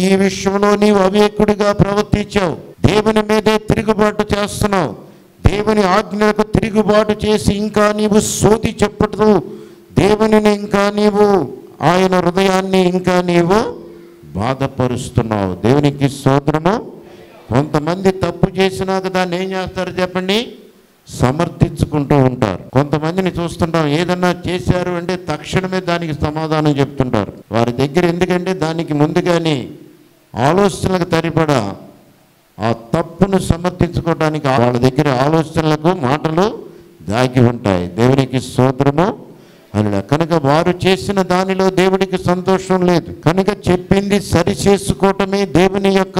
ఈ విషయంలో నీవు అవేకుడిగా ప్రవర్తించావు దేవుని మీదే తిరుగుబాటు చేస్తున్నావు దేవుని ఆజ్ఞలకు తిరుగుబాటు చేసి ఇంకా నీవు సోది చెప్పదు దేవునిని ఇంకా నీవు ఆయన హృదయాన్ని ఇంకా నీవు బాధపరుస్తున్నావు దేవునికి స్తోత్రము కొంతమంది తప్పు చేసినాక దాన్ని ఏం చేస్తారు చెప్పండి సమర్థించుకుంటూ ఉంటారు కొంతమందిని చూస్తుంటాం ఏదన్నా చేశారు అంటే తక్షణమే దానికి సమాధానం చెప్తుంటారు వారి దగ్గర ఎందుకంటే దానికి ముందుగానే ఆలోచనలకు తరిపడా ఆ తప్పును సమర్థించుకోవడానికి వాళ్ళ దగ్గర ఆలోచనలకు మాటలు దాగి ఉంటాయి దేవునికి స్తోత్రము అని కనుక వారు చేసిన దానిలో దేవుడికి సంతోషం లేదు కనుక చెప్పింది సరి చేసుకోవటమే దేవుని యొక్క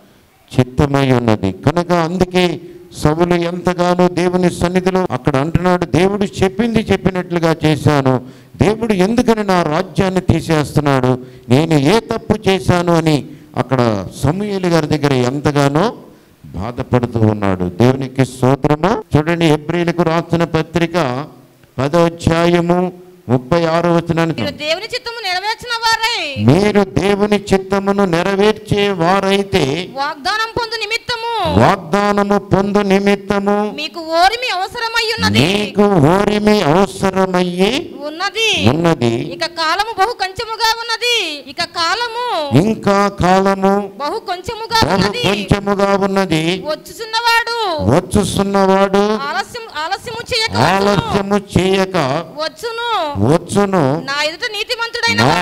చిత్తమై ఉన్నది కనుక అందుకే సవులు ఎంతగానో దేవుని సన్నిధిలో అక్కడ అంటున్నాడు దేవుడు చెప్పింది చెప్పినట్లుగా చేశాను దేవుడు ఎందుకని నా రాజ్యాన్ని తీసేస్తున్నాడు నేను ఏ తప్పు చేశాను అని అక్కడ సమూయేలు గారి దగ్గర ఎంతగానో బాధపడుతూ ఉన్నాడు దేవునికి స్తోత్రము చూడండి ఎబ్రిలకు రాసిన పత్రిక పదో అధ్యాయము ముప్పై ఆరో వచనానికి మీరు దేవుని చిత్తము నెరవేర్చిన వారై మీరు దేవుని చిత్తమును నెరవేర్చే వారైతే వాగ్దానం పొందు నిమిత్తము వాగ్దానము పొందు నిమిత్తము మీకు ఓరిమి అవసరమై ఉన్నది నీకు ఓరిమి అవసరమయ్యి ఉన్నది ఉన్నది ఇక కాలము బహు కొంచెముగా ఉన్నది ఇక కాలము ఇంకా కాలము బహు కొంచెముగా బహు ఉన్నది కొంచెముగా ఉన్నది వచ్చుచున్నవాడు వచ్చుస్తున్నవాడు ఆలస్యం ఆలస్యము చేయక ఆలస్యము చేయక వచ్చును వచ్చును నా ఎదుట నీతిమంతుడైన నా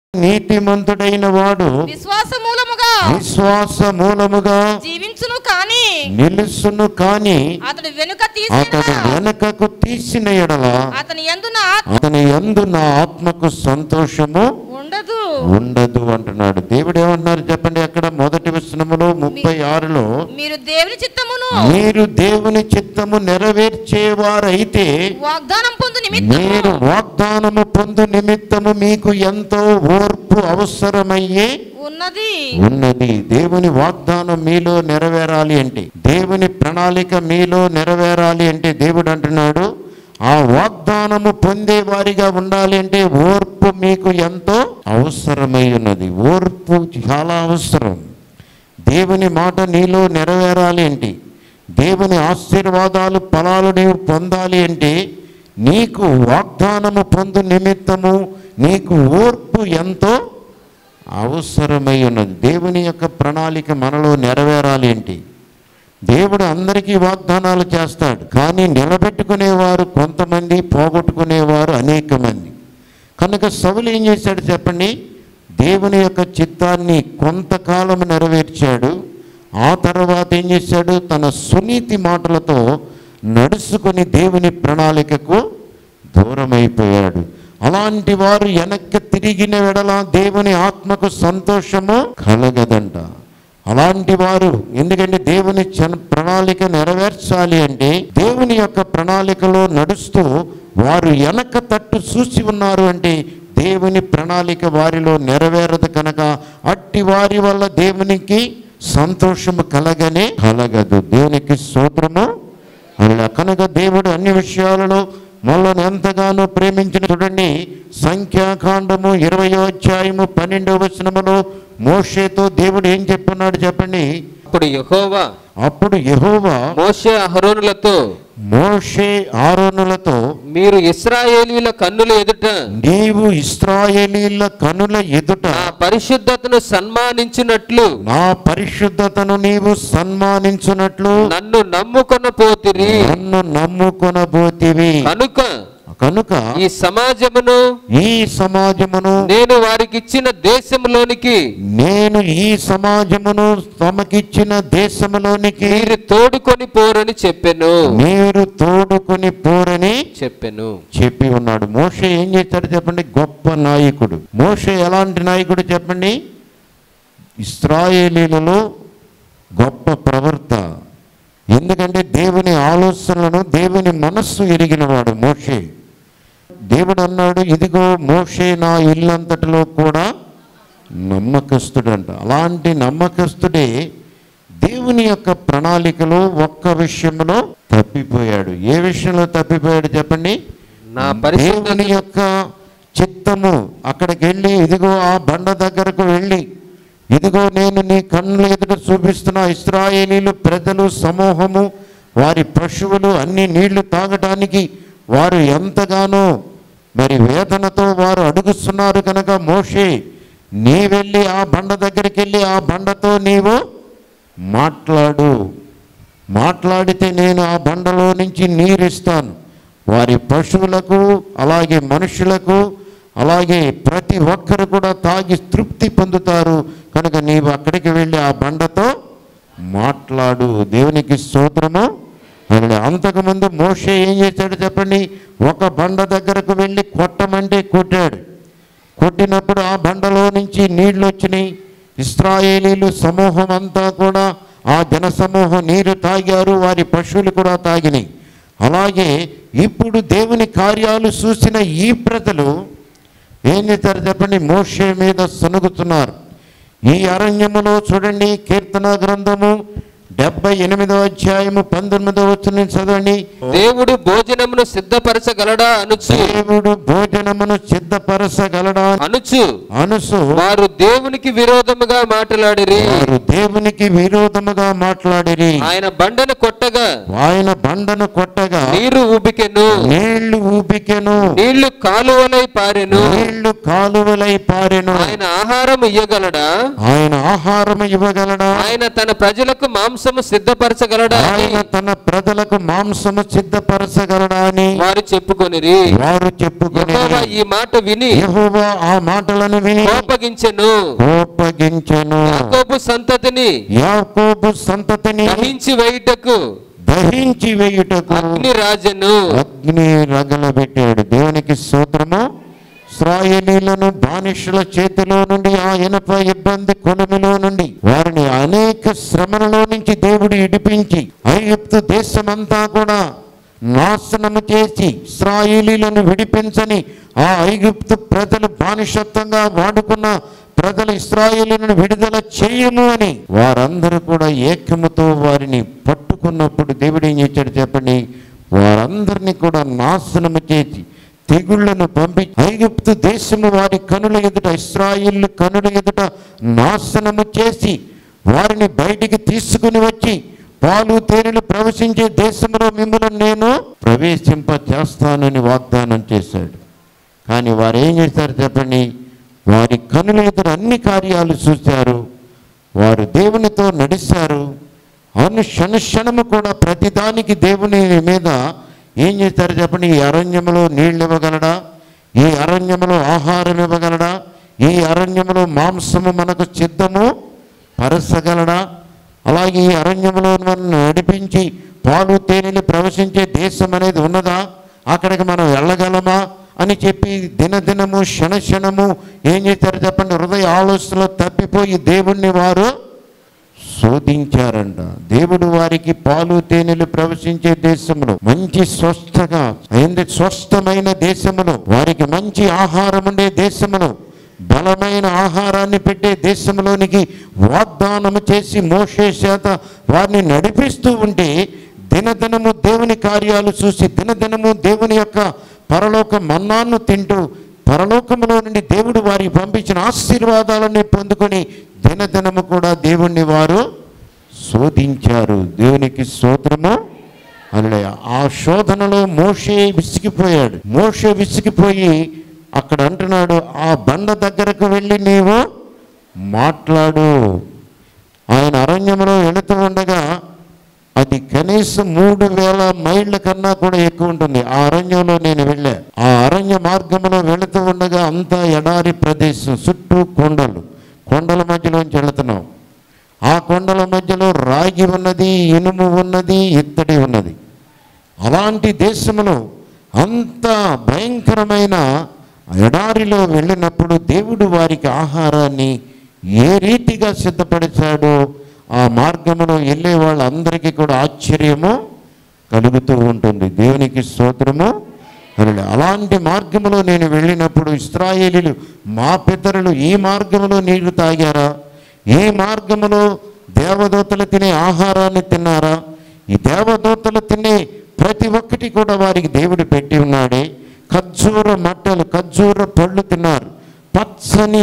నీతిమంతుడైన వాడు విశ్వాస మూలముగా విశ్వాస మూలముగా జీవించును కాని నిలుసును కాని అతడు వెనుక అతడు తీసిన వెనకకు తీసిన ఎడల అతని ఎందున అతని యందు నా ఆత్మకు సంతోషము ఉండదు ఉండదు అంటున్నాడు దేవుడు ఏమన్నారు చెప్పండి అక్కడ మొదటి వచనములో ముప్పై ఆరులో మీరు దేవుని చిత్తమును మీరు దేవుని చిత్తము నెరవేర్చేవారైతే వాగ్దానం పొందు నిమిత్తము మీరు వాగ్దానము పొందు నిమిత్తము మీకు ఎంతో ఓర్పు అవసరమయ్యే ఉన్నది ఉన్నది దేవుని వాగ్దానం మీలో నెరవేరాలి అంటే దేవుని ప్రణాళిక మీలో నెరవేరాలి అంటే దేవుడు అంటున్నాడు ఆ వాగ్దానము పొందే వారిగా ఉండాలి అంటే ఓర్పు మీకు ఎంతో అవసరమై ఉన్నది ఓర్పు చాలా అవసరం దేవుని మాట నీలో నెరవేరాలి అంటే దేవుని ఆశీర్వాదాలు ఫలాలు నీవు పొందాలి అంటే నీకు వాగ్దానము పొందు నిమిత్తము నీకు ఓర్పు ఎంతో అవసరమై ఉన్నది దేవుని యొక్క ప్రణాళిక మనలో నెరవేరాలి ఏంటి దేవుడు అందరికీ వాగ్దానాలు చేస్తాడు కానీ నిలబెట్టుకునేవారు కొంతమంది పోగొట్టుకునేవారు అనేక మంది కనుక సవులు ఏం చేశాడు చెప్పండి దేవుని యొక్క చిత్తాన్ని కొంతకాలం నెరవేర్చాడు ఆ తర్వాత ఏం చేశాడు తన సునీతి మాటలతో నడుచుకొని దేవుని ప్రణాళికకు దూరమైపోయాడు అలాంటి వారు వెనక్కి తిరిగిన వెడల దేవుని ఆత్మకు సంతోషము కలగదంట అలాంటి వారు ఎందుకంటే దేవుని చన- ప్రణాళిక నెరవేర్చాలి అంటే దేవుని యొక్క ప్రణాళికలో నడుస్తూ వారు వెనక తట్టు చూసి ఉన్నారు అంటే దేవుని ప్రణాళిక వారిలో నెరవేరదు కనుక అట్టి వారి వల్ల దేవునికి సంతోషము కలగనే కలగదు దేవునికి స్తోత్రము అలా కనుక దేవుడు అన్ని విషయాలలో మనల్ని ఎంతగానో ప్రేమించిన చూడండి సంఖ్యాకాండము ఇరవయో అధ్యాయము పన్నెండవ వచనములో మోషేతో దేవుడు ఏం చెప్పున్నాడు చెప్పండి అప్పుడు యెహోవా అప్పుడు యెహోవా మోషే అహరోనులతో మోషే ఆరోనులతో మీరు ఇస్రాయేలీల కన్నుల ఎదుట నీవు ఇస్రాయేలీల కనుల ఎదుట నా పరిశుద్ధతను సన్మానించినట్లు నా పరిశుద్ధతను నీవు సన్మానించున్నట్లు నన్ను నమ్ముకొన పోతిరి నన్ను నమ్ముకొనబోతివి కనుక కనుక ఈ సమాజమును ఈ సమాజమును నేను వారికిచ్చిన దేశంలోనికి నేను ఈ సమాజమును తమకిచ్చిన దేశములోనికి మీరు తోడుకొని పోరని చెప్పెను మీరు తోడుకొని పోరని చెప్పెను చెప్పి ఉన్నాడు మోషే ఏం చేశాడు చెప్పండి గొప్ప నాయకుడు మోషే ఎలాంటి నాయకుడు చెప్పండి ఇస్రాయేలీలలో గొప్ప ప్రవర్త ఎందుకంటే దేవుని ఆలోచనలను దేవుని మనస్సు ఎరిగినవాడు మోషే దేవుడు అన్నాడు ఇదిగో మోషే నా ఇల్లంతటిలో కూడా నమ్మకస్తుడంట అలాంటి నమ్మకస్తుడే దేవుని యొక్క ప్రణాళికలో ఒక్క విషయంలో తప్పిపోయాడు ఏ విషయంలో తప్పిపోయాడు చెప్పండి నా పరిశుద్ధత దేవుని యొక్క చిత్తము అక్కడికి వెళ్ళి ఇదిగో ఆ బండ దగ్గరకు వెళ్ళి ఇదిగో నేను నీ కన్నుల ఎదుట చూపిస్తున్న ఇస్రాయేలీలు ప్రజలు సమూహము వారి పశువులు అన్ని నీళ్లు తాగటానికి వారు ఎంతగానో మరి వేదనతో వారు అడుగుస్తున్నారు కనుక మోషే నీ వెళ్ళి ఆ బండ దగ్గరికి వెళ్ళి ఆ బండతో నీవు మాట్లాడు మాట్లాడితే నేను ఆ బండలో నుంచి నీరిస్తాను వారి పశువులకు అలాగే మనుషులకు అలాగే ప్రతి ఒక్కరు కూడా తాగి తృప్తి పొందుతారు కనుక నీవు అక్కడికి వెళ్ళి ఆ బండతో మాట్లాడు దేవునికి స్తోత్రము అలా అంతకుముందు మోషే ఏం చేశాడు చెప్పండి ఒక బండ దగ్గరకు వెళ్ళి కొట్టమంటే కొట్టాడు కొట్టినప్పుడు ఆ బండలో నుంచి నీళ్లు వచ్చినాయి ఇస్రాయేలీలు సమూహం అంతా కూడా ఆ జన సమూహం నీరు తాగారు వారి పశువులు కూడా తాగినాయి అలాగే ఇప్పుడు దేవుని కార్యాలు చూసిన ఈ ప్రజలు ఏం చేశారు చెప్పండి మోషే మీద సనుగుతున్నారు ఈ అరణ్యములో చూడండి కీర్తన గ్రంథము డెబ్బై ఎనిమిదో అధ్యాయము పంతొమ్మిదో వచ్చిన చదవండి దేవుడు భోజనమును సిద్ధపరచగలడా అనుచు దేవుడు భోజనమును సిద్ధపరచగలడా అనుచు అనుసు వారు దేవునికి విరోధముగా మాట్లాడిరి వారు దేవునికి విరోధముగా మాట్లాడిరి ఆయన బండను కొట్టగా ఆయన బండను కొట్టగా నీరు ఉబికెను నీళ్లు ఊపికెను నీళ్లు కాలువలై పారెను నీళ్లు కాలువలై పారెను ఆయన ఆహారం ఇయ్యగలడా ఆయన ఆహారం ఇవ్వగలడా ఆయన తన ప్రజలకు మాంసము సిద్ధపరచగలడా అని ఆయన తన ప్రజలకు మాంసము సిద్ధపరచగలడా అని వారు చెప్పుకొనిరి వారు చెప్పుకుని యెహోవా ఈ మాట విని యెహోవా ఆ మాటలను విని కోపగించెను కోపగించెను యాకోబు సంతతిని యాకోబు సంతతిని దహించి వేయుటకు దహించి వేయుటకు అగ్ని రాజను అగ్ని రగలబెట్టాడు దేవునికి స్తోత్రము ఇస్రాయేలీలను బానిసల చేతిలో నుండి ఆ ఇనప ఇబ్బంది కొలుమిలో నుండి వారిని అనేక శ్రమలలో నుంచి దేవుడు ఇడిపించి ఐగుప్తు దేశమంతా కూడా నాశనము చేసి ఇస్రాయేలీలను విడిపించని ఆ ఐగుప్తు ప్రజలు బానిసత్వంగా వాడుకున్న ప్రజలు ఇస్రాయేలీలను విడుదల చేయము అని వారందరూ కూడా ఏకముతో వారిని పట్టుకున్నప్పుడు దేవుడు ఏం చేశాడు చెప్పండి వారందరినీ కూడా నాశనము చేసి తెగుళ్లను పంపి ఐగుప్తు దేశము వారి కనుల ఎదుట ఇస్రాయిల్ కనుల ఎదుట నాశనము చేసి వారిని బయటికి తీసుకుని వచ్చి పాలు తేనెలు ప్రవేశించే దేశంలో మిమ్మల్ని నేను ప్రవేశింప చేస్తానని వాగ్దానం చేశాడు కానీ వారు ఏం చేశారు చెప్పండి వారి కనుల ఎదుట అన్ని కార్యాలు చూశారు వారు దేవునితో నడిచారు అను క్షణము కూడా ప్రతిదానికి దేవుని మీద ఏం చేస్తారు చెప్పండి ఈ అరణ్యములో నీళ్ళు ఇవ్వగలడా ఈ అరణ్యములో ఆహారం ఇవ్వగలడా ఈ అరణ్యములో మాంసము మనకు సిద్ధము పరచగలడా అలాగే ఈ అరణ్యములో మనం నడిపించి పాలు తేనెలు ప్రవశించే దేశం అనేది ఉన్నదా అక్కడికి మనం వెళ్ళగలమా అని చెప్పి దినదినము క్షణక్షణము ఏం చేశారు చెప్పండి హృదయ ఆలోచనలో తప్పిపోయి దేవుణ్ణి వారు శోధించారంట దేవుడు వారికి పాలు తేనెలు ప్రవేశించే దేశంలో మంచి స్వస్థగా అయింది స్వస్థమైన దేశములో వారికి మంచి ఆహారం ఉండే దేశములో బలమైన ఆహారాన్ని పెట్టే దేశంలోనికి వాగ్దానము చేసి మోషే చేత వారిని నడిపిస్తూ ఉంటే దినదినము దేవుని కార్యాలు చూసి దినదినము దేవుని యొక్క పరలోక మన్నాను తింటూ పరలోకములో నుండి దేవుడు వారికి పంపించిన ఆశీర్వాదాలని పొందుకొని దినదినము కూడా దేవుణ్ణి వారు శోధించారు దేవునికి స్తోత్రము అలా ఆ శోధనలో మోషే విసిగిపోయాడు మోషే విసిగిపోయి అక్కడ అంటున్నాడు ఆ బండ దగ్గరకు వెళ్ళి నీవు మాట్లాడు ఆయన అరణ్యంలో వెళుతూ ఉండగా అది కనీసం మూడు వేల మైళ్ళ కన్నా కూడా ఎక్కువ ఉంటుంది ఆ అరణ్యంలో నేను వెళ్ళా ఆ అరణ్య మార్గంలో వెళుతూ ఉండగా అంతా ఎడారి ప్రదేశం చుట్టూ కొండలు కొండల మధ్యలోంచి వెళుతున్నాం ఆ కొండల మధ్యలో రాగి ఉన్నది ఇనుము ఉన్నది ఇత్తడి ఉన్నది అలాంటి దేశంలో అంత భయంకరమైన ఎడారిలో వెళ్ళినప్పుడు దేవుడు వారికి ఆహారాన్ని ఏ రీతిగా సిద్ధపరిచాడో ఆ మార్గంలో వెళ్ళే వాళ్ళందరికీ కూడా ఆశ్చర్యము కలుగుతూ ఉంటుంది దేవునికి స్తోత్రము హల్లెలూయా. అలాంటి మార్గంలో నేను వెళ్ళినప్పుడు ఇస్రాయేలీలు మా పితరులు ఈ మార్గంలో నీళ్లు తాగారా ఈ మార్గంలో దేవదూతలు తినే ఆహారాన్ని తిన్నారా ఈ దేవదూతలు తినే ప్రతి ఒక్కటి కూడా వారికి దేవుడు పెట్టి ఉన్నాడే ఖర్జూర మట్టలు ఖర్జూర పళ్ళు తిన్నారు పచ్చని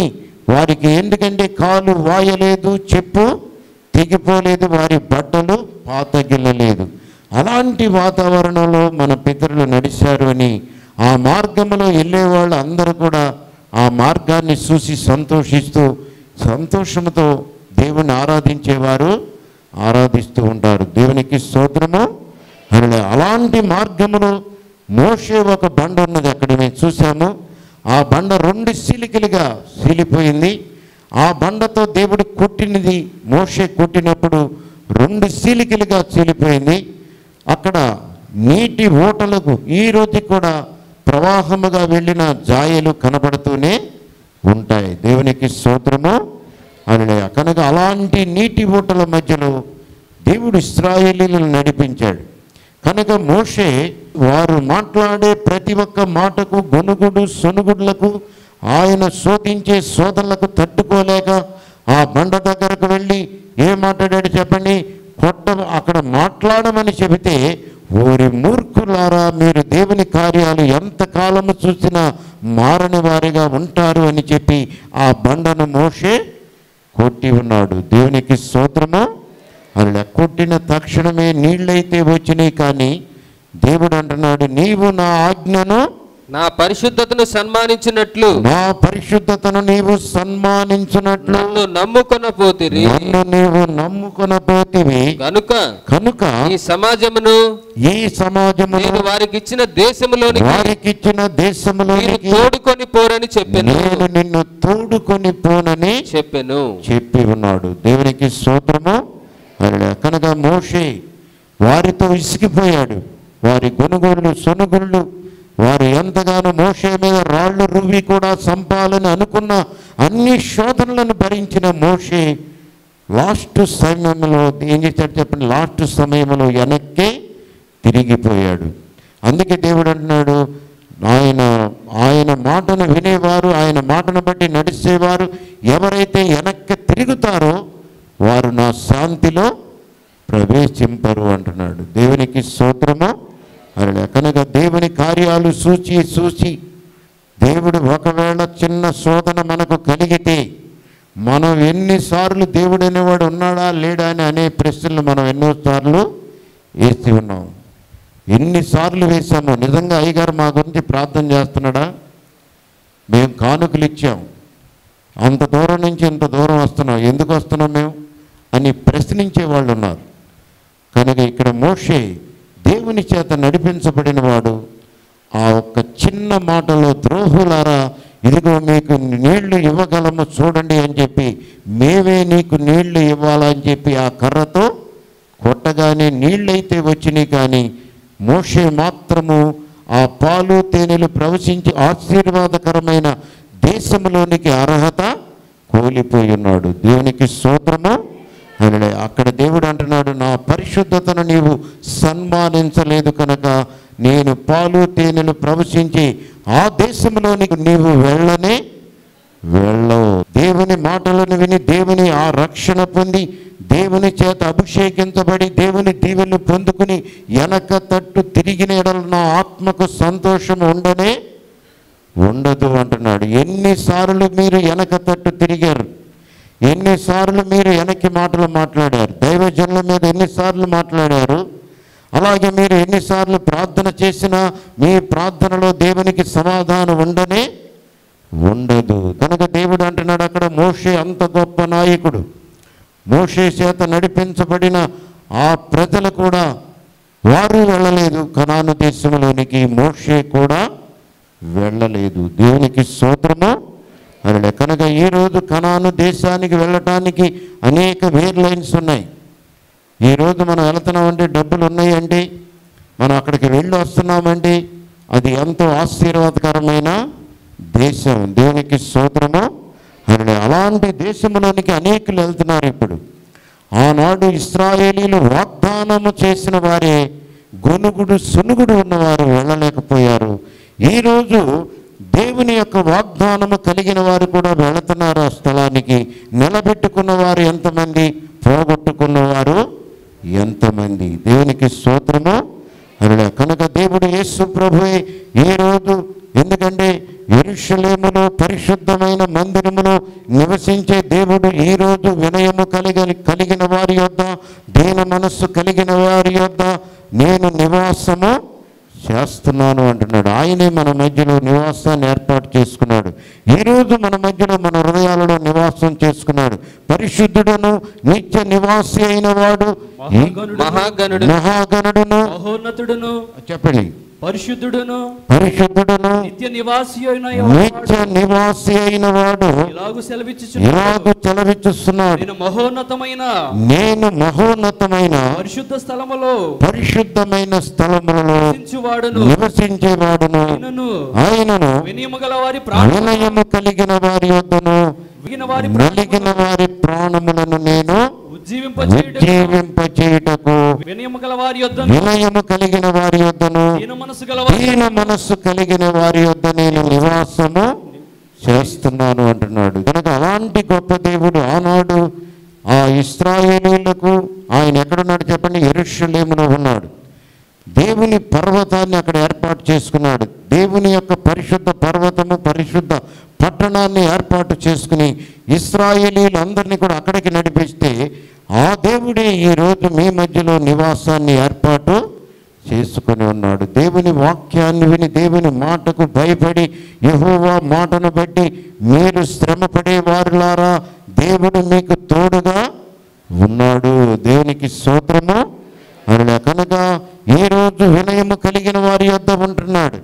వారికి ఎందుకంటే కాలు వాయలేదు చెప్పు తెగిపోలేదు వారి బట్టలు పాతగిల్లలేదు అలాంటి వాతావరణంలో మన పితరులు నడిచారు అని ఆ మార్గంలో వెళ్ళే వాళ్ళు అందరూ కూడా ఆ మార్గాన్ని చూసి సంతోషిస్తూ సంతోషంతో దేవుని ఆరాధించేవారు ఆరాధిస్తూ ఉంటారు దేవునికి స్తోత్రము అని అలాంటి మార్గములో మోషే ఒక బండ ఉన్నది అక్కడ మేము చూసాము ఆ బండ రెండు సీలికలుగా సీలిపోయింది ఆ బండతో దేవుడు కొట్టినది మోషే కొట్టినప్పుడు రెండు సీలికలుగా చీలిపోయింది అక్కడ నీటి ఓటలకు ఈ రోజు కూడా ప్రవాహముగా వెళ్ళిన జాయలు కనబడుతూనే ఉంటాయి దేవునికి స్తోత్రము అని కనుక అలాంటి నీటి ఓటల మధ్యలో దేవుడు ఇస్రాయేలీలను నడిపించాడు కనుక మోషే వారు మాట్లాడే ప్రతి ఒక్క మాటకు గొనుగుడు సొనుగుడులకు ఆయన శోధించే శోధనలకు తట్టుకోలేక ఆ బండ దగ్గరకు వెళ్ళి ఏం మాట్లాడాడు చెప్పండి కొట్ట అక్కడ మాట్లాడమని చెబితే ఓరి మూర్ఖులారా మీరు దేవుని కార్యాలు ఎంతకాలము చూసినా మారని వారిగా ఉంటారు అని చెప్పి ఆ బండను మోషే కొట్టి ఉన్నాడు దేవునికి స్తోత్రము అలా కొట్టిన తక్షణమే నీళ్ళైతే వచ్చినాయి కానీ దేవుడు అంటున్నాడు నీవు నా ఆజ్ఞను నా పరిశుద్ధతను సన్మానించినట్లు నా పరిశుద్ధతను నీవు సన్మానించినట్లు నన్ను నమ్ముకొన పోతిరి నన్ను నీవు నమ్ముకొనపోతివి కనుక కనుక ఈ సమాజమును ఈ సమాజమును నేను వారికి ఇచ్చిన దేశములోనికి వారికిచ్చిన మీరు దేశంలోనికి తోడుకొని పోరని చెప్పాను నేను నిన్ను తోడుకొని పోనని చెప్పాను చెప్పి ఉన్నాడు దేవునికి స్తోత్రము అలా కనుక మోషే వారితో ఇసిగిపోయాడు వారి గొనుగోళ్ళు సొనుగుళ్ళు వారు ఎంతగానో మోషే మీద రాళ్ళు రువ్వి కూడా సంపాలని అనుకున్న అన్ని శోధనలను భరించిన మోషే లాస్ట్ సమయంలో ఏం చేశాడు చెప్పండి లాస్ట్ సమయంలో వెనక్కి తిరిగిపోయాడు అందుకే దేవుడు అంటున్నాడు ఆయన ఆయన మాటను వినేవారు ఆయన మాటను బట్టి నడిచేవారు ఎవరైతే వెనక్కి తిరుగుతారో వారు నా శాంతిలో ప్రవేశింపరు అంటున్నాడు దేవునికి స్తోత్రము అలా కనుక దేవుని కార్యాలు సూచి సూచి దేవుడు ఒకవేళ చిన్న శోధన మనకు కలిగితే మనం ఎన్నిసార్లు దేవుడు అనేవాడు ఉన్నాడా లేడా అని అనే ప్రశ్నలు మనం ఎన్నోసార్లు వేసి ఉన్నాం ఎన్నిసార్లు వేసాము నిజంగా అయ్యగారు మా గురించి ప్రార్థన చేస్తున్నాడా మేము కానుకలు ఇచ్చాం అంత దూరం నుంచి ఇంత దూరం వస్తున్నాం ఎందుకు వస్తున్నాం మేము అని ప్రశ్నించే వాళ్ళు ఉన్నారు కనుక ఇక్కడ మోషే దేవుని చేత నడిపించబడిన వాడు ఆ ఒక్క చిన్న మాటలో ద్రోహులారా ఇదిగో మీకు నీళ్లు ఇవ్వగలము చూడండి అని చెప్పి మేమే నీకు నీళ్లు ఇవ్వాలని చెప్పి ఆ కర్రతో కొట్టగానే నీళ్ళైతే వచ్చినాయి కానీ మోషే మాత్రము ఆ పాలు తేనెలు ప్రవశించి ఆశీర్వాదకరమైన దేశంలోనికి అర్హత కోల్పోయి ఉన్నాడు దేవునికి స్తోత్రము అలా అక్కడ దేవుడు అంటున్నాడు నా పరిశుద్ధతను నీవు సన్మానించలేదు కనుక నేను పాలు తేనెలు ప్రవశించి ఆ దేశంలోనికి నీవు వెళ్ళనే వెళ్ళవు దేవుని మాటలను విని దేవుని ఆ రక్షణ పొంది దేవుని చేత అభిషేకించబడి దేవుని దీవెని పొందుకుని వెనక తట్టు తిరిగిన ఎడల నా ఆత్మకు సంతోషం ఉండనే ఉండదు అంటున్నాడు ఎన్నిసార్లు మీరు వెనక తట్టు తిరిగారు ఎన్నిసార్లు మీరు వెనక్కి మాటలు మాట్లాడారు దైవజనుల మీద ఎన్నిసార్లు మాట్లాడారు అలాగే మీరు ఎన్నిసార్లు ప్రార్థన చేసినా మీ ప్రార్థనలో దేవునికి సమాధానం ఉండనే ఉండదు కనుక దేవుడు అంటున్నాడు అక్కడ మోషే అంత గొప్ప నాయకుడు మోషే చేత నడిపించబడిన ఆ ప్రజలు కూడా వారు వెళ్ళలేదు కనాను దేశంలోనికి మోషే కూడా వెళ్ళలేదు దేవునికి స్తోత్రము అలా కనుక ఈరోజు కనాను దేశానికి వెళ్ళటానికి అనేక వేర్ లైన్స్ ఉన్నాయి ఈరోజు మనం వెళుతున్నామంటే డబ్బులు ఉన్నాయండి మనం అక్కడికి వెళ్ళి వస్తున్నామండి అది ఎంతో ఆశీర్వాదకరమైన దేశం దేవునికి స్తోత్రము అని అలాంటి దేశంలోనికి అనేకులు వెళ్తున్నారు ఇప్పుడు ఆనాడు ఇస్రాయేలీలు వాగ్దానము చేసిన వారే గొనుగుడు సునుగుడు ఉన్నవారు వెళ్ళలేకపోయారు ఈరోజు దేవుని యొక్క వాగ్దానము కలిగిన వారు కూడా వెళుతున్నారు ఆ స్థలానికి నిలబెట్టుకున్న వారు ఎంతమంది పోగొట్టుకున్న వారు ఎంతమంది దేవునికి స్తోత్రము అలా కనుక దేవుడు యేసు ప్రభువే ఈ రోజు ఎందుకంటే ఎరుషలేములో పరిశుద్ధమైన మందిరములో నివసించే దేవుడు ఈ రోజు వినయము కలిగిన కలిగిన వారి యొద్ద దీన మనస్సు కలిగిన వారి యొద్ద నేను నివాసము చేస్తున్నాను అంటున్నాడు ఆయనే మన మధ్యలో నివాసాన్ని ఏర్పాటు చేసుకున్నాడు ఈరోజు మన మధ్యలో మన హృదయాలలో నివాసం చేసుకున్నాడు పరిశుద్ధుడును నిత్య నివాసి అయిన వాడు ఈ మహాగణుడు మహాగణుడు మహాగణుడును మహోన్నతుడును చెప్పండి పరిశుద్ధుడును పరిశుద్ధుడును నిత్య నివాసి అయిన నిత్య నివాసి అయిన వాడు ఇలాగు సెలవిచ్చు ఇలాగూ చెలవిచ్చుస్తున్నాడు నేను మహోన్నతమైన నేను మహోన్నతమైన పరిశుద్ధ స్థలములో పరిశుద్ధమైన స్థలములలో నివసించువాడును నివసించేవాడును ఆయనను ఆయనను వినియము గల వారి ప్రాణ వినయము కలిగిన వారి వద్దను విగిన వారి నలిగిన వారి ప్రాణములను నేను ఉజ్జీవింపచేయుటకు ఉజ్జీవింపచేయుటకు వినయము గల వారి యొద్ద వినయము కలిగిన వారి వద్దను దీన మనసు గల వారి దీన మనస్సు కలిగిన వారి యొద్ద నేను నివాసము చేస్తున్నాను అంటున్నాడు కనుక అలాంటి గొప్ప దేవుడు ఆనాడు ఆ ఇస్రాయేలీలకు ఆయన ఎక్కడున్నాడు చెప్పండి ఎరుషలేములో ఉన్నాడు దేవుని పర్వతాన్ని అక్కడ ఏర్పాటు చేసుకున్నాడు దేవుని యొక్క పరిశుద్ధ పర్వతము పరిశుద్ధ పట్టణాన్ని ఏర్పాటు చేసుకుని ఇస్రాయేలీలు అందరినీ కూడా అక్కడికి నడిపిస్తే ఆ దేవుడే ఈరోజు మీ మధ్యలో నివాసాన్ని ఏర్పాటు చేసుకొని ఉన్నాడు దేవుని వాక్యాన్ని విని దేవుని మాటకు భయపడి యెహోవా మాటను బట్టి మీరు శ్రమపడే వారులారా దేవుడు మీకు తోడుగా ఉన్నాడు దేవునికి స్తోత్రము అలా కనుక ఈరోజు వినయము కలిగిన వారి యొద్ద ఉంటున్నాడు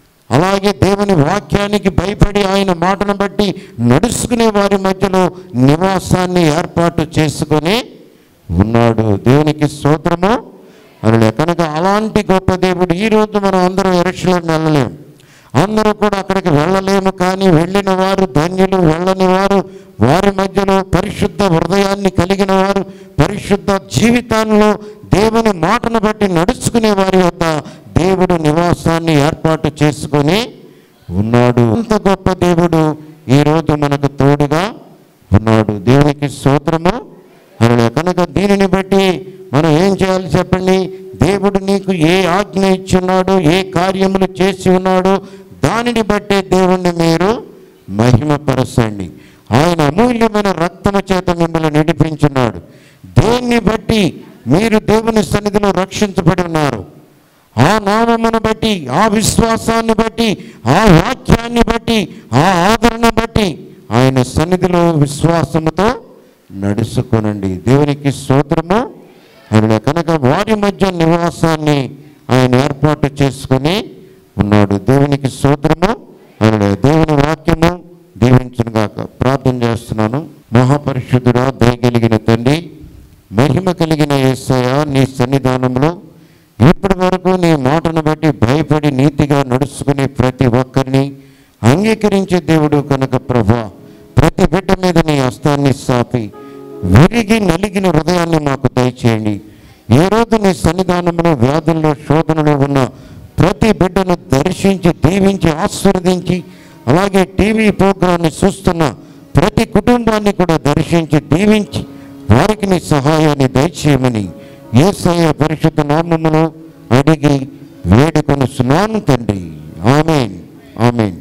అలాగే దేవుని వాక్యానికి భయపడి ఆయన మాటను బట్టి నడుచుకునే వారి మధ్యలో నివాసాన్ని ఏర్పాటు చేసుకొని ఉన్నాడు దేవునికి స్తోత్రము అలా కనుక అలాంటి గొప్ప దేవుడు ఈరోజు మనం అందరం ఎరక్షలో వెళ్ళలేము అందరూ కూడా అక్కడికి వెళ్ళలేము కానీ వెళ్ళిన వారు ధన్యులు వెళ్ళని వారు వారి మధ్యలో పరిశుద్ధ హృదయాన్ని కలిగిన వారు పరిశుద్ధ జీవితాల్లో దేవుని మాటను బట్టి నడుచుకునే వారి వద్ద దేవుడు నివాసాన్ని ఏర్పాటు చేసుకొని ఉన్నాడు అంత గొప్ప దేవుడు ఈరోజు మనకు తోడుగా ఉన్నాడు దేవునికి స్తోత్రము అలా కనుక దీనిని బట్టి మనం ఏం చేయాలి చెప్పండి దేవుడు నీకు ఏ ఆజ్ఞ ఇచ్చున్నాడు ఏ కార్యములు చేసి ఉన్నాడో దానిని బట్టి దేవుణ్ణి మీరు మహిమపరచండి ఆయన అమూల్యమైన రక్తము చేత మిమ్మల్ని నడిపించున్నాడు దేన్ని బట్టి మీరు దేవుని సన్నిధిలో రక్షించబడి ఉన్నారు ఆ నామమును బట్టి ఆ విశ్వాసాన్ని బట్టి ఆ వాక్యాన్ని బట్టి ఆ ఆదరణ బట్టి ఆయన సన్నిధిలో విశ్వాసముతో నడుచుకోనండి దేవునికి స్తోత్రము ఆయన కనుక వారి మధ్య నివాసాన్ని ఆయన ఏర్పాటు చేసుకొని ఉన్నాడు దేవునికి స్తోత్రము ఆయన దేవుని వాక్యము దీవించును గాక ప్రార్థన చేస్తున్నాను మహాపరిశుద్ధుడా దయగలిగిన తండ్రి మహిమ కలిగిన యేసయ్య నీ సన్నిధానంలో ఇప్పటి వరకు నీ మాటను బట్టి భయపడి నీతిగా నడుచుకునే ప్రతి ఒక్కరిని అంగీకరించే దేవుడు కనుక ప్రభా ప్రతి బిడ్డ మీద నీ హస్తాన్ని సాపి విరిగి నలిగిన హృదయాన్ని మాకు దయచేయండి ఏ రోజు నీ సన్నిధానంలో వ్యాధుల్లో శోధనలో ఉన్న ప్రతి బిడ్డను దర్శించి దీవించి ఆశీర్వదించి అలాగే టీవీ ప్రోగ్రాన్ని చూస్తున్న ప్రతి కుటుంబాన్ని కూడా దర్శించి దీవించి వారికి నీ సహాయాన్ని దయచేయమని ఏసయ్య పరిశుద్ధ నామమును అడిగి వేడుకొని సునాను తండ్రి ఆమెన్ ఆమెన్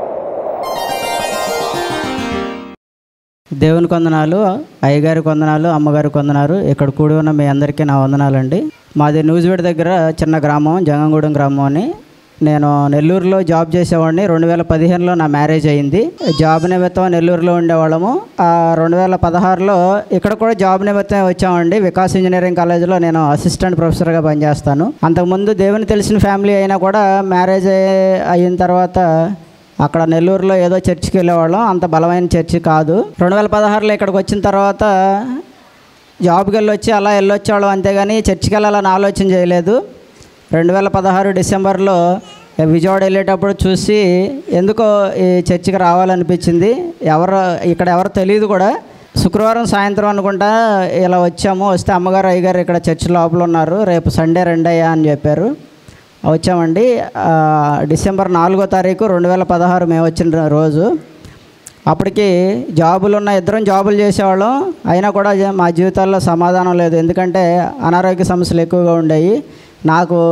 దేవుని వందనాలు అయ్యగారి వందనాలు అమ్మగారి వందనాలు ఇక్కడ కూడి ఉన్న మీ అందరికీ నా వందనాలండి మాది న్యూజివేడ్ దగ్గర చిన్న గ్రామం జంగంగూడెం గ్రామం అని నేను నెల్లూరులో జాబ్ చేసేవాడిని రెండు వేల పదిహేనులో నా మ్యారేజ్ అయింది జాబ్ నిమిత్తం నెల్లూరులో ఉండేవాళ్ళము ఆ రెండు వేల పదహారులో ఇక్కడ కూడా జాబ్ నిమిత్తం వచ్చామండి వికాస్ ఇంజనీరింగ్ కాలేజీలో నేను అసిస్టెంట్ ప్రొఫెసర్గా పనిచేస్తాను అంతకుముందు దేవుని తెలిసిన ఫ్యామిలీ అయినా కూడా మ్యారేజ్ అయిన తర్వాత అక్కడ నెల్లూరులో ఏదో చర్చికి వెళ్ళేవాళ్ళం అంత బలమైన చర్చి కాదు రెండు వేల పదహారులో ఇక్కడికి వచ్చిన తర్వాత జాబ్కి వెళ్ళొచ్చి అలా వెళ్ళొచ్చేవాళ్ళం అంతేగాని చర్చికి వెళ్ళాలని ఆలోచన చేయలేదు రెండు వేల పదహారు డిసెంబర్లో విజయవాడ వెళ్ళేటప్పుడు చూసి ఎందుకో ఈ చర్చికి రావాలనిపించింది ఎవరు ఇక్కడ ఎవరు తెలియదు కూడా శుక్రవారం సాయంత్రం అనుకుంటా ఇలా వచ్చాము వస్తే అమ్మగారు అయ్యగారు ఇక్కడ చర్చి లోపల ఉన్నారు రేపు సండే రెండయ్యా అని చెప్పారు వచ్చామండి ఆ, డిసెంబర్ నాలుగో తారీఖు రెండు వేల పదహారు మేము వచ్చిన రోజు అప్పటికి జాబులు ఉన్న ఇద్దరం జాబులు చేసేవాళ్ళం అయినా కూడా జ- మా జీవితాల్లో సమాధానం లేదు ఎందుకంటే అనారోగ్య సమస్యలు ఎక్కువగా ఉండేవి నాకు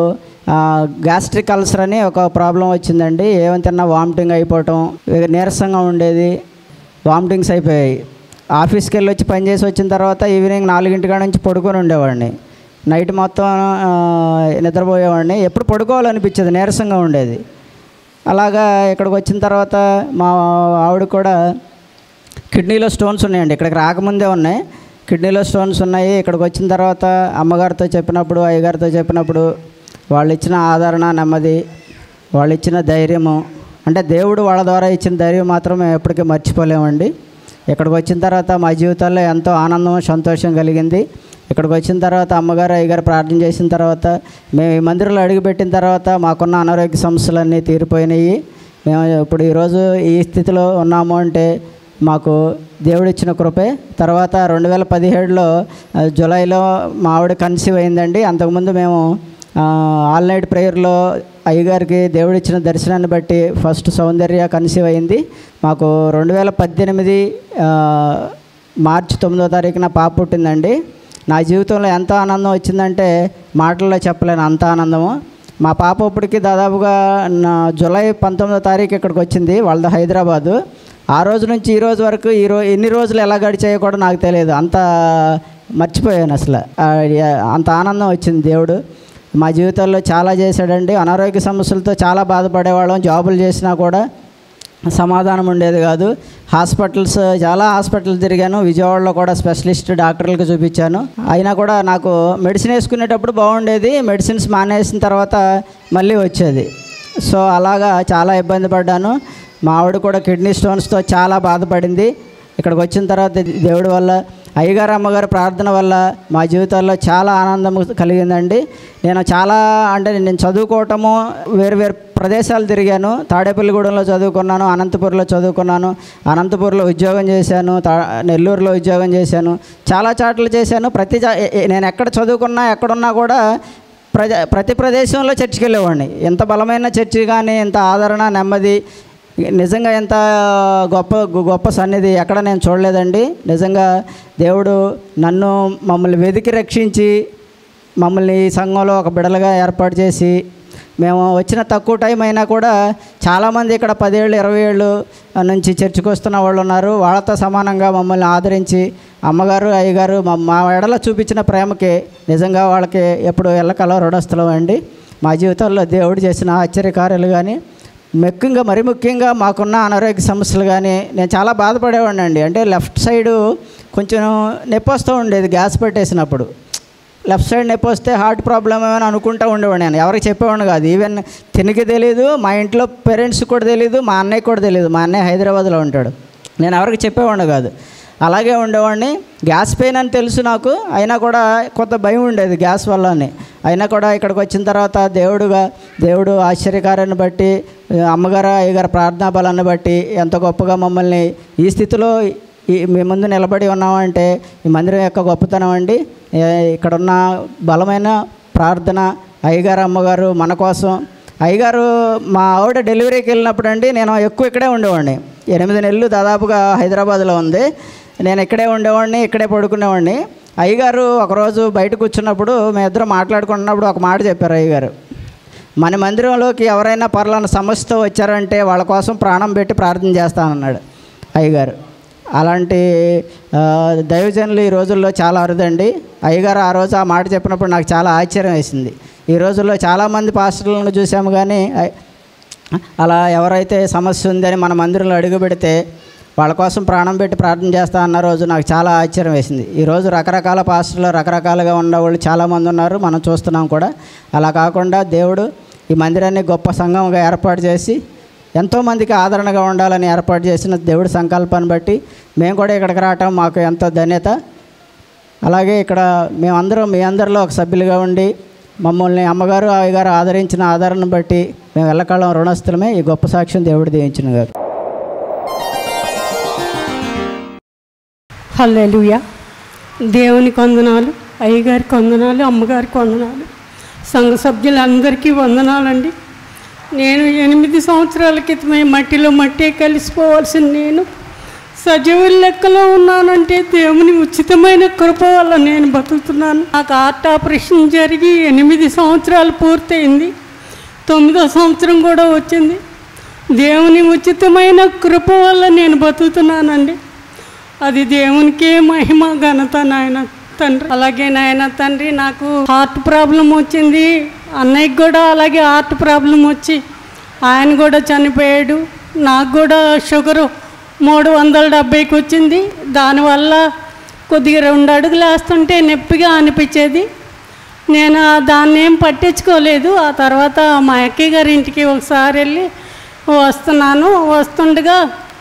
గ్యాస్ట్రిక్ అల్సర్ అని ఒక ప్రాబ్లం వచ్చిందండి ఏమని తిన్నా వామిటింగ్ అయిపోవటం ఇక నీరసంగా ఉండేది వామిటింగ్స్ అయిపోయాయి ఆఫీస్కి వెళ్ళి వచ్చి పని చేసి వచ్చిన తర్వాత ఈవినింగ్ నాలుగింటి కాడ నుంచి పడుకొని ఉండేవాడిని నైట్ మొత్తం ఆ, నిద్రపోయేవాడిని ఎప్పుడు పడుకోవాలనిపించేది నీరసంగా ఉండేది అలాగా ఇక్కడికి వచ్చిన తర్వాత మా ఆవిడ కూడా కిడ్నీలో స్టోన్స్ ఉన్నాయండి ఇక్కడికి రాకముందే ఉన్నాయి కిడ్నీలో స్టోన్స్ ఉన్నాయి ఇక్కడికి వచ్చిన తర్వాత అమ్మగారితో చెప్పినప్పుడు అయ్యగారితో చెప్పినప్పుడు వాళ్ళు ఇచ్చిన ఆదరణ నెమ్మది వాళ్ళు ఇచ్చిన ధైర్యము అంటే దేవుడు వాళ్ళ ద్వారా ఇచ్చిన ధైర్యం మాత్రం మేము ఎప్పటికీ మర్చిపోలేమండి ఇక్కడికి వచ్చిన తర్వాత మా జీవితాల్లో ఎంతో ఆనందం సంతోషం కలిగింది ఇక్కడికి వచ్చిన తర్వాత అమ్మగారు అయ్యగారు ప్రార్థన చేసిన తర్వాత మేము ఈ మందిరంలో అడుగుపెట్టిన తర్వాత మాకున్న అనారోగ్య సమస్యలన్నీ తీరిపోయినాయి మేము ఇప్పుడు ఈరోజు ఈ స్థితిలో ఉన్నాము అంటే మాకు దేవుడిచ్చిన కృపే తర్వాత రెండు వేల పదిహేడులో ఆ, జూలైలో మా ఆవిడ కన్సీవ్ అయిందండి అంతకుముందు మేము ఆ, ఆల్ నైట్ ప్రేయర్లో అయ్యగారికి దేవుడిచ్చిన దర్శనాన్ని బట్టి ఫస్ట్ సౌందర్య కన్సీవ్ అయింది మాకు రెండు వేల పద్దెనిమిది ఆ, మార్చి తొమ్మిదో తారీఖున పాప పుట్టిందండి నా జీవితంలో ఎంత ఆనందం వచ్చిందంటే మాటల్లో చెప్పలేను అంత ఆనందము మా పాప ఇప్పటికి దాదాపుగా నా జూలై పంతొమ్మిదో తారీఖు ఇక్కడికి వచ్చింది వాళ్ళది హైదరాబాదు ఆ రోజు నుంచి ఈ రోజు వరకు ఈ రో ఎన్ని రోజులు ఎలా గడిచాయో కూడా నాకు తెలియదు అంత మర్చిపోయాను అసలు ఆ, యా- అంత ఆనందం వచ్చింది దేవుడు మా జీవితాల్లో చాలా చేశాడండి అనారోగ్య సమస్యలతో చాలా బాధపడేవాళ్ళం జాబులు చేసినా కూడా సమాధానం ఉండేది కాదు హాస్పిటల్స్ చాలా హాస్పిటల్ తిరిగాను విజయవాడలో కూడా స్పెషలిస్ట్ డాక్టర్లకు చూపించాను అయినా కూడా నాకు మెడిసిన్ వేసుకునేటప్పుడు బాగుండేది మెడిసిన్స్ మానేసిన తర్వాత మళ్ళీ వచ్చేది సో అలాగా చాలా ఇబ్బంది పడ్డాను మా ఆవిడ కూడా కిడ్నీ స్టోన్స్తో చాలా బాధపడింది ఇక్కడికి వచ్చిన తర్వాత దేవుడి వల్ల అయ్యగారు అమ్మగారు ప్రార్థన వల్ల మా జీవితాల్లో చాలా ఆనందం కలిగిందండి నేను చాలా అంటే నేను చదువుకోవటము వేరు వేరు ప్రదేశాలు తిరిగాను తాడేపల్లిగూడెంలో చదువుకున్నాను అనంతపురంలో చదువుకున్నాను అనంతపురంలో ఉద్యోగం చేశాను తా నెల్లూరులో ఉద్యోగం చేశాను చాలా చాట్లు చేశాను ప్రతి చా- ఏ- ఏ- నేను ఎక్కడ చదువుకున్నా ఎక్కడున్నా కూడా ప్రజ ప్రతి ప్రదేశంలో చర్చికి వెళ్ళేవాడిని ఎంత బలమైన చర్చి కానీ ఎంత ఆదరణ నెమ్మది నిజంగా ఎంత గొప్ప గొప్ప సన్నిధి ఎక్కడ నేను చూడలేదండి నిజంగా దేవుడు నన్ను మమ్మల్ని వెతికి రక్షించి మమ్మల్ని ఈ సంఘంలో ఒక బిడలుగా ఏర్పాటు చేసి మేము వచ్చిన తక్కువ టైం అయినా కూడా చాలామంది ఇక్కడ పదేళ్ళు ఇరవై ఏళ్ళు నుంచి చర్చకు వస్తున్న వాళ్ళు ఉన్నారు వాళ్ళతో సమానంగా మమ్మల్ని ఆదరించి అమ్మగారు అయ్యగారు మా మా ఎడల చూపించిన ప్రేమకి నిజంగా వాళ్ళకి ఎప్పుడు ఎల్లకల రుణస్థలం అండి మా జీవితంలో దేవుడు చేసిన ఆశ్చర్యకార్యాలు కానీ ముఖ్యంగా మరి ముఖ్యంగా మాకున్న అనారోగ్య సమస్యలు కానీ నేను చాలా బాధపడేవాడిని అండి అంటే లెఫ్ట్ సైడు కొంచెం నొప్పి వస్తూ ఉండేది గ్యాస్ పెట్టేసినప్పుడు లెఫ్ట్ సైడ్ నొప్పి వస్తే హార్ట్ ప్రాబ్లం ఏమైనా అనుకుంటూ ఉండేవాడిని నేను ఎవరికి చెప్పేవాడిని కాదు ఈవెన్ తినికి తెలియదు మా ఇంట్లో పేరెంట్స్ కూడా తెలియదు మా అన్నయ్య కూడా తెలియదు మా అన్నయ్య హైదరాబాద్లో ఉంటాడు నేను ఎవరికి చెప్పేవాడిని కాదు అలాగే ఉండేవాడిని గ్యాస్ పెయిన్ అని తెలుసు నాకు అయినా కూడా కొంత భయం ఉండేది గ్యాస్ వల్లనే అయినా కూడా ఇక్కడికి వచ్చిన తర్వాత దేవుడుగా దేవుడు ఆశ్చర్యకారాన్ని బట్టి అమ్మగారు అయ్యగారు ప్రార్థనా బలాన్ని బట్టి ఎంత గొప్పగా మమ్మల్ని ఈ స్థితిలో ఈ మీ ముందు నిలబడి ఉన్నామంటే ఈ మందిరం యొక్క గొప్పతనం అండి ఏ- ఇక్కడున్న బలమైన ప్రార్థన అయ్యగారు అమ్మగారు మన కోసం అయ్యగారు మా ఆవిడ డెలివరీకి వెళ్ళినప్పుడు అండి నేను ఎక్కువ ఇక్కడే ఉండేవాడిని ఎనిమిది నెలలు దాదాపుగా హైదరాబాద్లో ఉంది నేను ఇక్కడే ఉండేవాడిని ఇక్కడే పడుకునేవాడిని అయ్యగారు ఒకరోజు బయట కూర్చున్నప్పుడు మేము ఇద్దరం మాట్లాడుకున్నప్పుడు ఒక మాట చెప్పారు అయ్యగారు మన మందిరంలోకి ఎవరైనా పర్లాన సమస్యతో వచ్చారంటే వాళ్ళ కోసం ప్రాణం పెట్టి ప్రార్థన చేస్తానన్నాడు అయ్యగారు అలాంటి ఆ, దైవజనులు ఈ రోజుల్లో చాలా అరుదండి అయ్యగారు ఆ రోజు ఆ మాట చెప్పినప్పుడు నాకు చాలా ఆశ్చర్యం వేసింది ఈ రోజుల్లో చాలామంది పాస్టర్లను చూసాము కానీ అయ్- అలా ఎవరైతే సమస్య ఉందని మన మందిరంలో అడుగు పెడితే వాళ్ళ కోసం ప్రాణం పెట్టి ప్రార్థన చేస్తా అన్న రోజు నాకు చాలా ఆశ్చర్యం వేసింది ఈరోజు రకరకాల పాస్టర్లు రకరకాలుగా ఉన్న వాళ్ళు చాలామంది ఉన్నారు మనం చూస్తున్నాం కూడా అలా కాకుండా దేవుడు ఈ మందిరాన్ని గొప్ప సంఘంగా ఏర్పాటు చేసి ఎంతోమందికి ఆదరణగా ఉండాలని ఏర్పాటు చేసిన దేవుడి సంకల్పాన్ని బట్టి మేము కూడా ఇక్కడికి రావటం మాకు ఎంతో ధన్యత అలాగే ఇక్కడ మేమందరం మీ అందరిలో ఒక సభ్యులుగా ఉండి మమ్మల్ని అమ్మగారు అయ్యగారు ఆదరించిన ఆదరణను బట్టి మేము ఎల్లకాలం రుణస్థులమే ఈ గొప్ప సాక్ష్యం దేవుడు దీవించిన గారు హల్లెలూయా దేవునికి వందనాలు అయ్యగారికి వందనాలు అమ్మగారికి వందనాలు సంఘ సభ్యులందరికీ వందనాలండి నేను ఎనిమిది సంవత్సరాల క్రితమే మట్టిలో మట్టే కలిసిపోవాల్సిన నేను సజీవుల లెక్కలో ఉన్నానంటే దేవుని ఉచితమైన కృప వల్ల నేను బతుకుతున్నాను నాకు హార్ట్ ఆపరేషన్ జరిగి ఎనిమిది సంవత్సరాలు పూర్తయింది తొమ్మిదో సంవత్సరం కూడా వచ్చింది దేవుని ఉచితమైన కృప వల్ల నేను బతుకుతున్నానండి అది దేవునికే మహిమ ఘనత నాయన తండ్రి అలాగే నాయన తండ్రి నాకు హార్ట్ ప్రాబ్లం వచ్చింది అన్నయ్యకి కూడా అలాగే హార్ట్ ప్రాబ్లం వచ్చి ఆయన కూడా చనిపోయాడు నాకు కూడా షుగరు మూడు వందల డెబ్బైకి వచ్చింది దానివల్ల కొద్దిగా రెండు అడుగులు వేస్తుంటే నొప్పిగా అనిపించేది నేను ఆ దాన్ని ఏం పట్టించుకోలేదు ఆ తర్వాత మా అక్కయ్య గారి ఇంటికి ఒకసారి వెళ్ళి వస్తున్నాను వస్తుండగా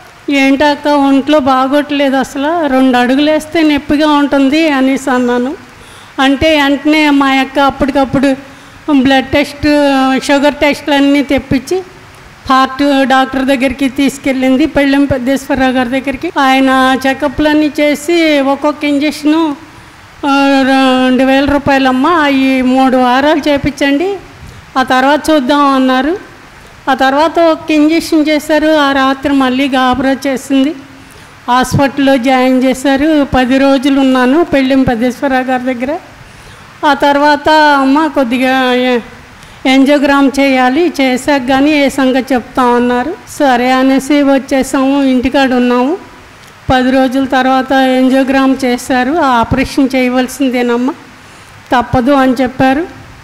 ఏంటక్క ఒంట్లో బాగోట్లేదు అసలు రెండు అడుగులు వేస్తే నొప్పిగా ఉంటుంది అనేసి అన్నాను అంటే వెంటనే మా అక్క అప్పటికప్పుడు బ్లడ్ టెస్ట్ షుగర్ టెస్ట్లు అన్నీ తెప్పించి హార్ట్ డాక్టర్ దగ్గరికి తీసుకెళ్ళింది పెళ్ళెం పెద్దేశ్వరరావు గారి దగ్గరికి ఆయన చెకప్లన్నీ చేసి ఒక్కొక్క ఇంజక్షను ఆ, రెండు వేల రూపాయలమ్మ ఈ మూడు వారాలు చేపించండి ఆ తర్వాత చూద్దాం అన్నారు ఆ తర్వాత ఒక ఇంజక్షన్ చేశారు ఆ రాత్రి మళ్ళీ గాబరా చేసింది హాస్పిటల్లో జాయిన్ చేశారు పది రోజులు ఉన్నాను పెళ్ళిం పెద్దేశ్వరరావు గారి దగ్గర ఆ తర్వాత అమ్మ కొద్దిగా ఏ- ఎంజోగ్రామ్ చేయాలి చేశాక కానీ ఏ సంగతి చెప్తాం అన్నారు సరే అనేసి వచ్చేసాము ఇంటికాడ ఉన్నాము పది రోజుల తర్వాత ఎంజోగ్రామ్ చేశారు ఆ ఆపరేషన్ చేయవలసిందేనమ్మా తప్పదు అని చెప్పారు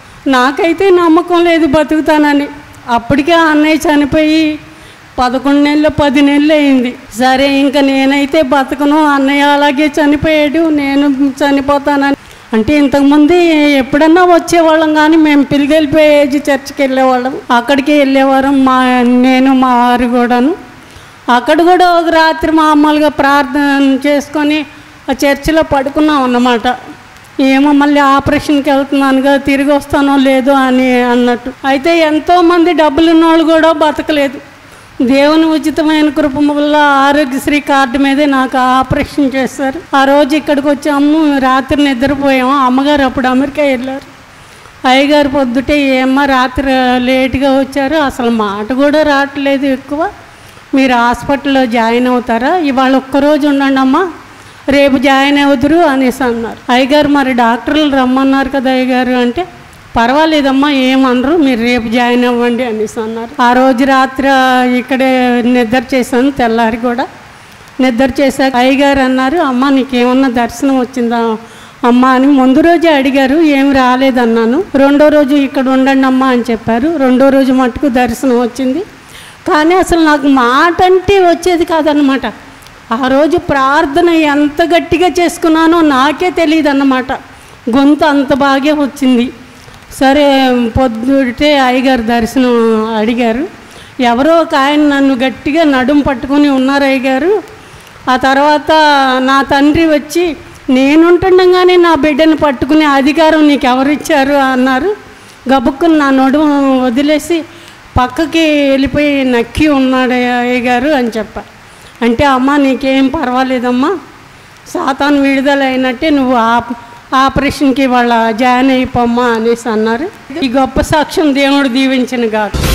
నాకైతే నమ్మకం లేదు బతుకుతానని అప్పటికే ఆ అన్నయ్య చనిపోయి పదకొండు నెలలు పది నెలలు అయింది సరే ఇంకా నేనైతే బతకను అన్నయ్య అలాగే చనిపోయాడు నేను చనిపోతానని అంటే ఇంతకుముందు ఎప్పుడన్నా వచ్చేవాళ్ళం కానీ మేము పిలిగెళ్ళిపోయే ఏజ్ చర్చికి వెళ్ళేవాళ్ళం అక్కడికి వెళ్ళేవారం మా నేను మా వారు కూడాను అక్కడ కూడా ఒక రాత్రి మామూలుగా ప్రార్థన చేసుకొని ఆ చర్చిలో పడుకున్నాం అన్నమాట ఏమో మళ్ళీ ఆపరేషన్కి వెళ్తున్నానుగా తిరిగి వస్తానో లేదో అని అన్నట్టు అయితే ఎంతోమంది డబ్బులు ఉన్నోళ్ళు కూడా బతకలేదు దేవుని ఉచితమైన కృప వల్ల ఆరోగ్యశ్రీ కార్డు మీదే నాకు ఆపరేషన్ చేశారు ఆ రోజు ఇక్కడికి వచ్చాము రాత్రి నిద్రపోయాము అమ్మగారు అప్పుడు అమెరికా వెళ్ళారు అయ్యగారు పొద్దుటే ఏమ్మా రాత్రి లేట్గా వచ్చారు అసలు మాట కూడా రావట్లేదు ఎక్కువ మీరు హాస్పిటల్లో జాయిన్ అవుతారా ఇవాళ ఒక్కరోజు ఉండండి అమ్మా రేపు జాయిన్ అవుదురు అనేసి అన్నారు అయ్యగారు మరి డాక్టర్లు రమ్మన్నారు కదా అయ్యగారు అంటే పర్వాలేదమ్మా ఏమనరు మీరు రేపు జాయిన్ అవ్వండి అనేసి అన్నారు ఆ రోజు రాత్రి ఇక్కడే నిద్ర చేశాను తెల్లారి కూడా నిద్ర చేశాక అయ్యగారు అన్నారు అమ్మ నీకేమన్నా దర్శనం వచ్చిందా అమ్మ అని ముందు రోజే అడిగారు ఏం రాలేదన్నాను రెండో రోజు ఇక్కడ ఉండండి అమ్మా అని చెప్పారు రెండో రోజు మటుకు దర్శనం వచ్చింది కానీ అసలు నాకు మాట అంటే వచ్చేది కాదనమాట ఆ రోజు ప్రార్థన ఎంత గట్టిగా చేసుకున్నానో నాకే తెలియదు అన్నమాట గొంతు అంత బాగా వచ్చింది సరే పొద్దుటే అయ్యగారు దర్శనం అడిగారు ఎవరో ఒక ఆయన నన్ను గట్టిగా నడుం పట్టుకొని ఉన్నారు అయ్యగారు ఆ తర్వాత నా తండ్రి వచ్చి నేనుంటుండగానే నా బిడ్డను పట్టుకునే అధికారం నీకు ఎవరిచ్చారు అన్నారు గబుక్కుని నా నడుము వదిలేసి పక్కకి వెళ్ళిపోయి నక్కి ఉన్నాడు అయ్యగారు అని చెప్పా అంటే అమ్మ నీకేం పర్వాలేదమ్మా సాతాను విడుదల అయినట్టే నువ్వు ఆప్ ఆపరేషన్కి వాళ్ళ జాయిన్ అయిపోమ్మా అనేసి అన్నారు ఈ గొప్ప సాక్ష్యం దేవుడు దీవించిన కాదు